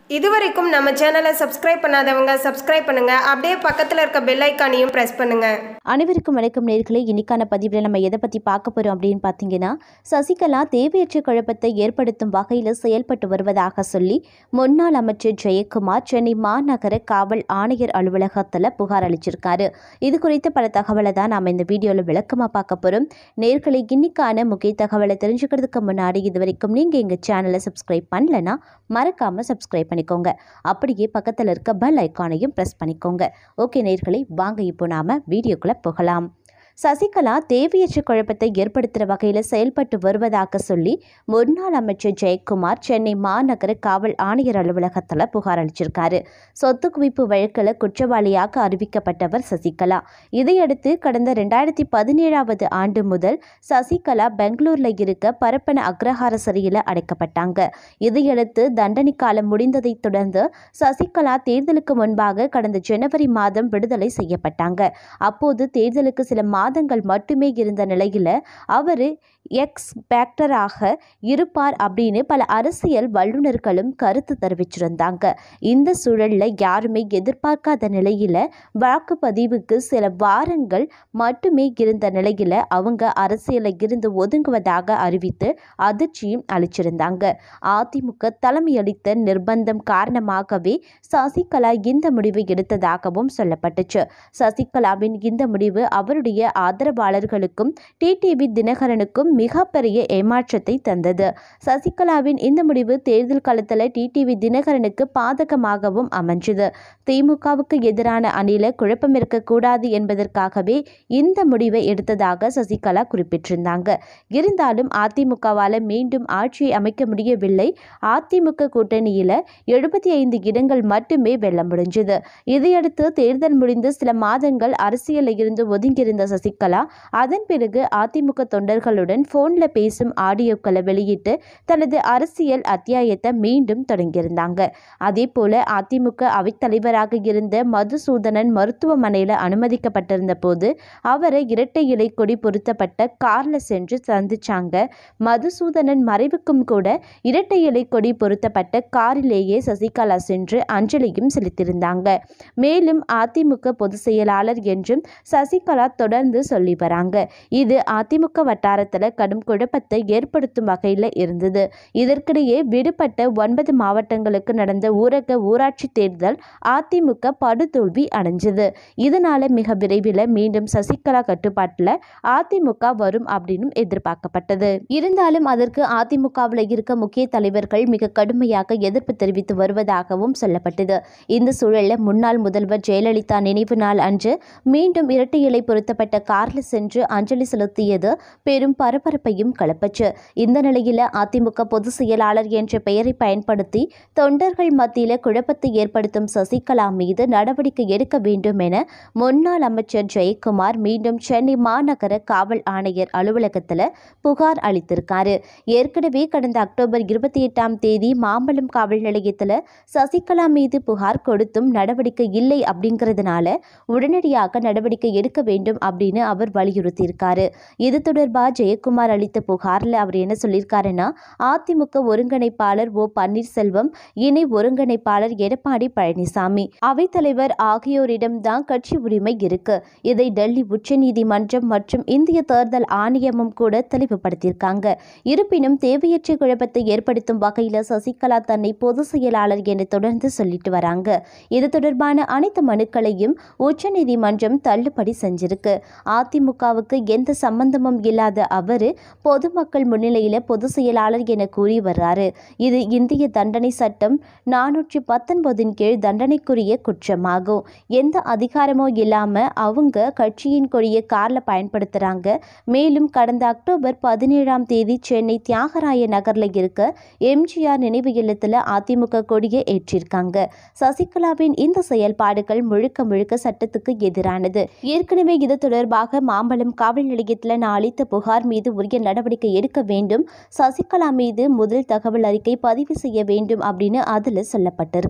இதுவரைக்கும் நம்ம சேனலை சப்ஸ்கிரைப் பண்ணாதவங்க சப்ஸ்கிரைப் பண்ணுங்க அப்படியே பக்கத்தில் இருக்க பெல் ஐக்கானையும் ப்ரெஸ் பண்ணுங்க அனைவருக்கும் வணக்கம் நேர்களே இன்னைக்கான பதிவில் நம்ம எதை பற்றி பார்க்க போகிறோம் அப்படின்னு பார்த்தீங்கன்னா சசிகலா தேவையற்ற குழப்பத்தை ஏற்படுத்தும் வகையில் செயல்பட்டு வருவதாக சொல்லி முன்னாள் அமைச்சர் ஜெயக்குமார் சென்னை மாநகர காவல் ஆணையர் அலுவலகத்தில் புகார் அளிச்சிருக்காரு இது குறித்த பல தகவலை தான் நாம் இந்த வீடியோவில் விளக்கமாக பார்க்க போகிறோம் நேர்களை இன்னைக்கான முக்கிய தகவலை தெரிஞ்சுக்கிறதுக்கு முன்னாடி இது வரைக்கும் நீங்கள் எங்கள் சேனலை சப்ஸ்கிரைப் பண்ணலைன்னா மறக்காமல் சப்ஸ்கிரைப் பண்ணிக்கோங்க அப்படியே பக்கத்தில் இருக்க பெல் ஐக்கானையும் ப்ரெஸ் பண்ணிக்கோங்க ஓகே நேர்களை வாங்க இப்போ நாம் வீடியோக்குள்ளே போகலாம் சசிகலா தேவையற்ற குழப்பத்தை ஏற்படுத்துகிற வகையில் செயல்பட்டு வருவதாக சொல்லி முன்னாள் அமைச்சர் ஜெயக்குமார் சென்னை மாநகர காவல் ஆணையர் அலுவலகத்தில் புகார் அளிச்சிருக்காரு சொத்து குவிப்பு வழக்கில் குற்றவாளியாக அறிவிக்கப்பட்டவர் சசிகலா இதையடுத்து கடந்த ரெண்டாயிரத்தி பதினேழாவது ஆண்டு முதல் சசிகலா பெங்களூரில் இருக்க பரப்பன அக்ரஹார சிறையில் அடைக்கப்பட்டாங்க இதையடுத்து தண்டனை காலம் முடிந்ததைத் தொடர்ந்து சசிகலா தேர்தலுக்கு முன்பாக கடந்த ஜனவரி மாதம் விடுதலை செய்யப்பட்டாங்க அப்போது தேர்தலுக்கு சில மாதங்கள் மட்டுமே இருந்த நிலையில் அவர் எக்ஸ் பேக்டராக இருப்பார் அப்படின்னு பல அரசியல் வல்லுநர்களும் கருத்து தெரிவிச்சிருந்தாங்க இந்த சூழலில் யாருமே எதிர்பார்க்காத நிலையில் வாக்குப்பதிவுக்கு சில வாரங்கள் மட்டுமே இருந்த நிலையில் அவங்க அரசியலில் இருந்து ஒதுங்குவதாக அறிவித்து அதிர்ச்சியும் அளிச்சிருந்தாங்க அதிமுக தலைமையளித்த நிர்பந்தம் காரணமாகவே சசிகலா இந்த முடிவை எடுத்ததாகவும் சொல்லப்பட்டுச்சு சசிகலாவின் இந்த முடிவு அவருடைய ஆதரவாளர்களுக்கும் டிடிவி தினகரனுக்கும் மிகப்பெரிய ஏமாற்றத்தை தந்தது சசிகலாவின் இந்த முடிவு தேர்தல் காலத்தில் டிடிவி தினகரனுக்கு பாதகமாகவும் அமைஞ்சது திமுகவுக்கு எதிரான அணில குழப்பம் இருக்கக்கூடாது என்பதற்காகவே இந்த முடிவை எடுத்ததாக சசிகலா குறிப்பிட்டிருந்தாங்க இருந்தாலும் அதிமுகவால் மீண்டும் ஆட்சியை அமைக்க முடியவில்லை அதிமுக கூட்டணியில் எழுபத்தி ஐந்து இடங்கள் மட்டுமே வெல்ல முடிஞ்சது இதையடுத்து தேர்தல் முடிந்து சில மாதங்கள் அரசியலில் இருந்து ஒதுங்கியிருந்த சசிகலா அதன் பிறகு அதிமுக தொண்டர்களுடன் ஃபோனில் பேசும் ஆடியோக்களை வெளியிட்டு தனது அரசியல் அத்தியாயத்தை மீண்டும் தொடங்கியிருந்தாங்க அதே போல அதிமுக அவைத்தலைவராக இருந்த மதுசூதனன் மருத்துவமனையில் அனுமதிக்கப்பட்டிருந்த போது அவரை இரட்டை இலை கொடி பொருத்தப்பட்ட காரில் சென்று சந்திச்சாங்க மதுசூதனன் மறைவுக்கும் கூட இரட்டை இலை கொடி பொருத்தப்பட்ட காரிலேயே சசிகலா சென்று அஞ்சலியும் செலுத்தியிருந்தாங்க மேலும் அதிமுக பொதுச் செயலாளர் என்றும் சசிகலா தொடர்ந்து சொல்லி வராங்க இது அதிமுக வட்டாரத்தில் கடும் குழப்பத்தை ஏற்படுத்தும் வகையில் இருந்தது இதற்கிடையே விடுபட்ட ஒன்பது மாவட்டங்களுக்கு நடந்த ஊரக ஊராட்சி தேர்தல் அதிமுக படுதோல்வி அடைஞ்சது இதனால மிக விரைவில் மீண்டும் சசிகலா கட்டுப்பாட்டில் அதிமுக வரும் அப்படின்னு எதிர்பார்க்கப்பட்டது இருந்தாலும் அதற்கு அதிமுகவில் இருக்க முக்கிய தலைவர்கள் மிக கடுமையாக எதிர்ப்பு தெரிவித்து வருவதாகவும் சொல்லப்பட்டது இந்த சூழலில் முன்னாள் முதல்வர் ஜெயலலிதா நினைவு நாள் அன்று மீண்டும் இரட்டை இலை பொருத்தப்பட்ட காரில் சென்று அஞ்சலி செலுத்தியது பெரும் பரபரப்பையும் கிளப்பச்சு இந்த நிலையில் அதிமுக பொதுச் செயலாளர் என்ற பெயரை பயன்படுத்தி தொண்டர்கள் மத்தியில் குழப்பத்தை ஏற்படுத்தும் சசிகலா மீது நடவடிக்கை எடுக்க வேண்டும் என முன்னாள் அமைச்சர் ஜெயக்குமார் மீண்டும் சென்னை மாநகர காவல் ஆணையர் அலுவலகத்தில் புகார் அளித்திருக்காரு ஏற்கனவே கடந்த அக்டோபர் இருபத்தி எட்டாம் தேதி மாம்பலம் காவல் நிலையத்தில் சசிகலா மீது புகார் கொடுத்தும் நடவடிக்கை இல்லை அப்படிங்கிறதுனால உடனடியாக நடவடிக்கை எடுக்க வேண்டும் அப்படின்னு அவர் வலியுறுத்தியிருக்காரு இது தொடர்பாக ஜெயக்குமார் அளித்த புகாரில் அவர் என்ன சொல்லியிருக்காருன்னா அதிமுக ஒருங்கிணைப்பாளர் ஓ பன்னீர்செல்வம் இணை ஒருங்கிணைப்பாளர் எடப்பாடி பழனிசாமி அவைத்தலைவர் ஆகியோரிடம் தான் கட்சி உரிமை இருக்கு இதை டெல்லி உச்சநீதிமன்றம் மற்றும் இந்திய தேர்தல் ஆணையமும் கூட தெளிவுபடுத்தியிருக்காங்க இருப்பினும் தேவையற்ற குழப்பத்தை ஏற்படுத்தும் வகையில் சசிகலா தன்னை பொதுச் செயலாளர் என தொடர்ந்து சொல்லிட்டு வராங்க இது தொடர்பான அனைத்து மனுக்களையும் உச்சநீதிமன்றம் தள்ளுபடி செஞ்சிருக்கு அதிமுகவுக்கு எந்த சம்பந்தமும் இல்லாத அவர் பொதுமக்கள் முன்னிலையில் பொதுச் செயலாளர் என கூறி வர்றாரு இது இந்திய தண்டனை சட்டம் நானூற்றி பத்தொன்பதின் கீழ் தண்டனைக்குரிய குற்றமாகும் எந்த அதிகாரமும் இல்லாமல் அவங்க கட்சியின் கொடியை காரில் பயன்படுத்துகிறாங்க மேலும் கடந்த அக்டோபர் பதினேழாம் தேதி சென்னை தியாகராய நகரில் இருக்க எம்ஜிஆர் நினைவு இல்லத்தில் அதிமுக கொடியை ஏற்றிருக்காங்க சசிகலாவின் இந்த செயல்பாடுகள் முழுக்க முழுக்க சட்டத்துக்கு எதிரானது ஏற்கனவே இது தொடர்பாக மாம்பலம் காவல் நிலையத்தில் நான் அளித்த புகார் மீது உரிய நடவடிக்கை எடுக்க வேண்டும் சசிகலா மீது முதல் தகவல் அறிக்கை பதிவு செய்ய வேண்டும் அப்படின்னு அதில் சொல்லப்பட்டிருக்கு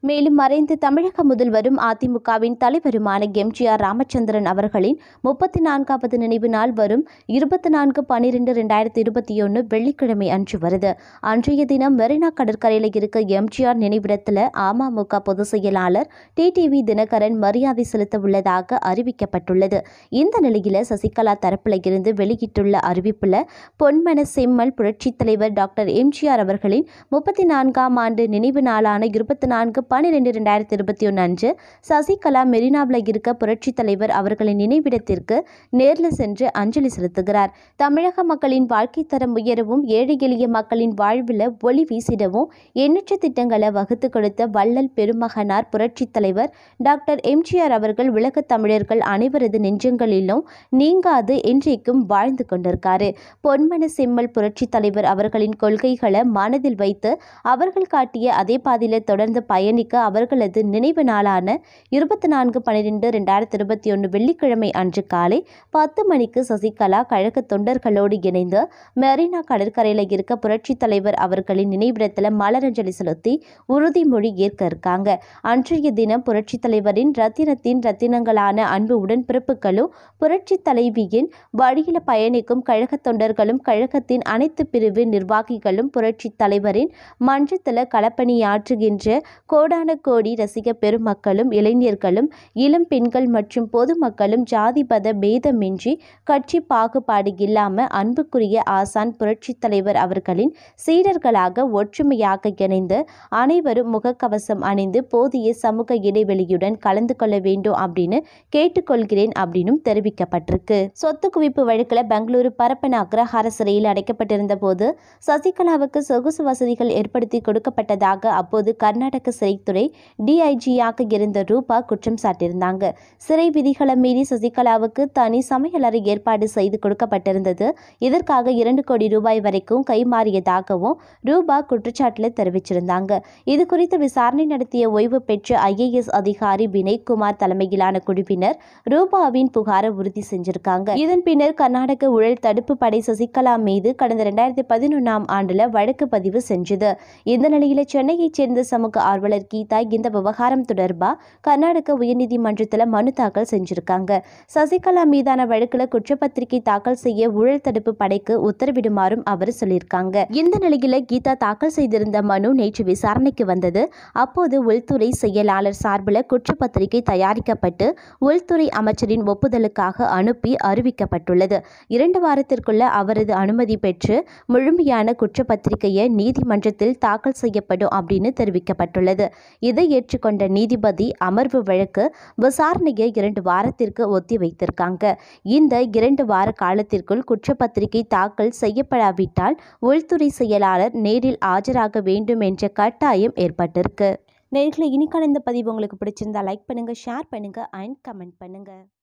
மேலும் மறைந்த தமிழக முதல்வரும் அதிமுகவின் தலைவருமான எம்ஜிஆர் ராமச்சந்திரன் அவர்களின் முப்பத்தி நான்காவது நினைவு நாள் வரும் இருபத்தி நான்கு பன்னிரெண்டு ரெண்டாயிரத்தி இருபத்தி ஒன்று வெள்ளிக்கிழமை அன்று வருது அன்றைய தினம் மெரினா கடற்கரையில் இருக்க எம்ஜிஆர் நினைவிடத்தில் அமமுக பொதுச் செயலாளர் டிடிவி தினகரன் மரியாதை செலுத்த உள்ளதாக அறிவிக்கப்பட்டுள்ளது இந்த நிலையில் சசிகலா தரப்பில் இருந்து வெளியிட்டுள்ள அறிவிப்பில் பொன்மன செம்மல் புரட்சித் தலைவர் டாக்டர் எம்ஜிஆர் அவர்களின் முப்பத்தி நான்காம் ஆண்டு நினைவு நாளான இருபத்தி நான்கு பன்னிரெண்டு ரெண்டாயிரத்தி இருபத்தி ஒன்று அன்று சசிகலா மெரினாவில் இருக்க புரட்சித் தலைவர் அவர்களின் நினைவிடத்திற்கு நேரில் சென்று அஞ்சலி செலுத்துகிறார் தமிழக மக்களின் வாழ்க்கை தரம் உயரவும் ஏழை எளிய மக்களின் வாழ்வில் ஒளி வீசிடவும் எண்ணற்ற திட்டங்களை வகுத்து கொடுத்த வள்ளல் பெருமகனார் புரட்சித் தலைவர் டாக்டர் எம்ஜிஆர் அவர்கள் உலகத் தமிழர்கள் அனைவரது நெஞ்சங்களிலும் நீங்காது இன்றைக்கும் வாழ்ந்து கொண்டிருக்காரு பொன்மன செம்மல் புரட்சித் தலைவர் அவர்களின் கொள்கைகளை மனதில் வைத்து அவர்கள் காட்டிய அதே பாதையில் தொடர்ந்து பயணிக்க அவர்களது நினைவு நாளான இருபத்தி நான்கு பன்னிரெண்டு ரெண்டாயிரத்தி இருபத்தி ஒன்று வெள்ளிக்கிழமை அன்று காலை பத்து மணிக்கு சசிகலா கழக தொண்டர்களோடு இணைந்து மெரினா கடற்கரையில் இருக்க புரட்சித் தலைவர் அவர்களின் நினைவிடத்தில் மலரஞ்சலி செலுத்தி உறுதிமொழி ஏற்க இருக்காங்க அன்றைய தினம் புரட்சித் தலைவரின் ரத்தினத்தின் ரத்தினங்களான அன்பு உடன்பிறப்புகளும் புரட்சித் தலைவியின் வழியில் பயணிக்கும் கழக தொண்டர்களும் கழகத்தின் அனைத்து பிரிவு நிர்வாகிகளும் புரட்சித் தலைவரின் மன்றத்தில் களப்பணியாற்றுகின்ற கோடான கோடி ரசிக பெருமக்களும் இளைஞர்களும் இளம் பெண்கள் மற்றும் பொதுமக்களும் ஜாதி பத பேதமின்றி கட்சி பாகுபாடு இல்லாம அன்புக்குரிய ஆசான் புரட்சித் தலைவர் அவர்களின் சீடர்களாக ஒற்றுமையாக இணைந்து அனைவரும் முகக்கவசம் அணிந்து போதிய சமூக இடைவெளியுடன் கலந்து கொள்ள வேண்டும் அப்படின்னு கேட்டுக்கொள்கிறேன் அப்படின்னும் தெரிவிக்கப்பட்டிருக்கு சொத்து குவிப்பு வழக்கில் பெங்களூரு பரப்பன அக்ரஹார சிறையில் அடைக்கப்பட்டிருந்த போது சசிகலாவுக்கு சொகுசு வசதிகள் ஏற்படுத்தி கொடுக்கப்பட்டதாக அப்போது கர்நாடக சிறைத்துறை டிஐஜியாக இருந்த ரூபா குற்றம் சாட்டியிருந்தாங்க சிறை விதிகளை மீறி சசிகலாவுக்கு தனி சமையலறை ஏற்பாடு செய்து கொடுக்கப்பட்டிருந்தது இதற்காக இரண்டு கோடி ரூபாய் வரைக்கும் கைமாறியதாகவும் ரூபா குற்றச்சாட்டில் தெரிவிச்சிருந்தாங்க இது குறித்து விசாரணை நடத்திய ஓய்வு பெற்ற ஐஏஎஸ் அதிகாரி வினய்குமார் தலைமையிலான குழுவினர் ரூபாவின் புகாரை உறுதி செஞ்சிருக்காங்க இதன் பின்னர் கர்நாடக ஊழல் தடுப்பு படை சசிகலா மீது கடந்த ரெண்டாயிரத்தி பதினொன்றாம் ஆண்டுல வழக்கு பதிவு செஞ்சது இந்த நிலையில சென்னையைச் சேர்ந்த சமூக ஆர்வலர் கீதா இந்த விவகாரம் தொடர்பா கர்நாடக உயர்நீதிமன்றத்தில் மனு தாக்கல் செஞ்சிருக்காங்க சசிகலா மீதான வழக்குல குற்றப்பத்திரிகை தாக்கல் செய்ய ஊழல் தடுப்பு படைக்கு உத்தரவிடுமாறும் அவர் சொல்லியிருக்காங்க இந்த நிலையில கீதா தாக்கல் செய்திருந்த மனு நேற்று விசாரணைக்கு வந்தது அப்போது உள்துறை செயலாளர் சார்பில் குற்றப்பத்திரிகை தயாரிக்கப்பட்டு உள்துறை அமைச்சரின் ஒப்புதலுக்காக அனுப்பி அறிவிக்கப்பட்டுள்ளது இரண்டு வாரத்திற்குள்ள அவரது அனுமதி பெற்று முழுமையான குற்றப்பத்திரிகையை நீதிமன்றத்தில் தாக்கல் செய்யப்படும் அப்படின்னு தெரிவிக்கப்பட்டுள்ளது இதை ஏற்றுக்கொண்ட நீதிபதி அமர்வு வழக்கு விசாரணையை இரண்டு வாரத்திற்கு ஒத்தி வைத்திருக்காங்க இந்த இரண்டு வார காலத்திற்குள் குற்றப்பத்திரிகை தாக்கல் செய்யப்படாவிட்டால் உள்துறை செயலாளர் நேரில் ஆஜராக வேண்டும் என்ற கட்டாயம் ஏற்பட்டிருக்கு நேர்களை இனிக்கான இந்த பதிவு உங்களுக்கு பிடிச்சிருந்தா லைக் பண்ணுங்க ஷேர் பண்ணுங்க அண்ட் கமெண்ட் பண்ணுங்க